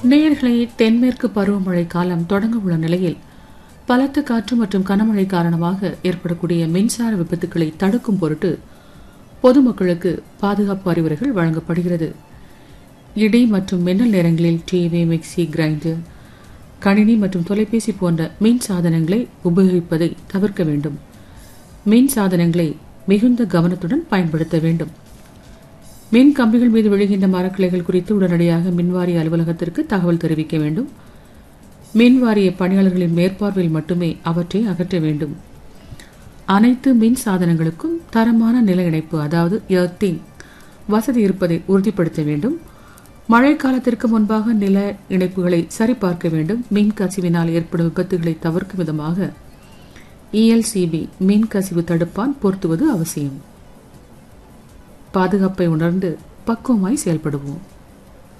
நேயர்களே தென்மேற்கு பருவமழை காலம் தொடங்க உள்ள நிலையில் பலத்த காற்று மற்றும் கனமழை காரணமாக ஏற்படக்கூடிய மின்சார விபத்துக்களை தடுக்கும் பொருட்டு பொதுமக்களுக்கு பாதுகாப்பு அறிவுரைகள் வழங்கப்படுகிறது இடி மற்றும் மின்னல் நேரங்களில் டிவி மிக்சி கிரைண்டர் கணினி மற்றும் தொலைபேசி போன்ற மின் சாதனங்களை உபயோகிப்பதை தவிர்க்க வேண்டும் மின் சாதனங்களை மிகுந்த கவனத்துடன் பயன்படுத்த வேண்டும் மின் கம்பிகள் மீது விழுகின்ற மரக்கிளைகள் குறித்து உடனடியாக மின்வாரிய அலுவலகத்திற்கு தகவல் தெரிவிக்க வேண்டும் மின் வாரிய பணியாளர்களின் மேற்பார்வையில் மட்டுமே அவற்றை அகற்ற வேண்டும் அனைத்து மின் சாதனங்களுக்கும் தரமான நில இணைப்பு அதாவது எர்த்திங் வசதி இருப்பதை உறுதிப்படுத்த வேண்டும் மழைக்காலத்திற்கு முன்பாக நில இணைப்புகளை சரிபார்க்க வேண்டும் மின் கசிவினால் ஏற்படும் விபத்துகளை தவிர்க்கும் விதமாக இஎல்சிபி மின் கசிவு தடுப்பான் பொருத்துவது அவசியம் பாதுகாப்பை உணர்ந்து பக்குவமாய் செயல்படுவோம்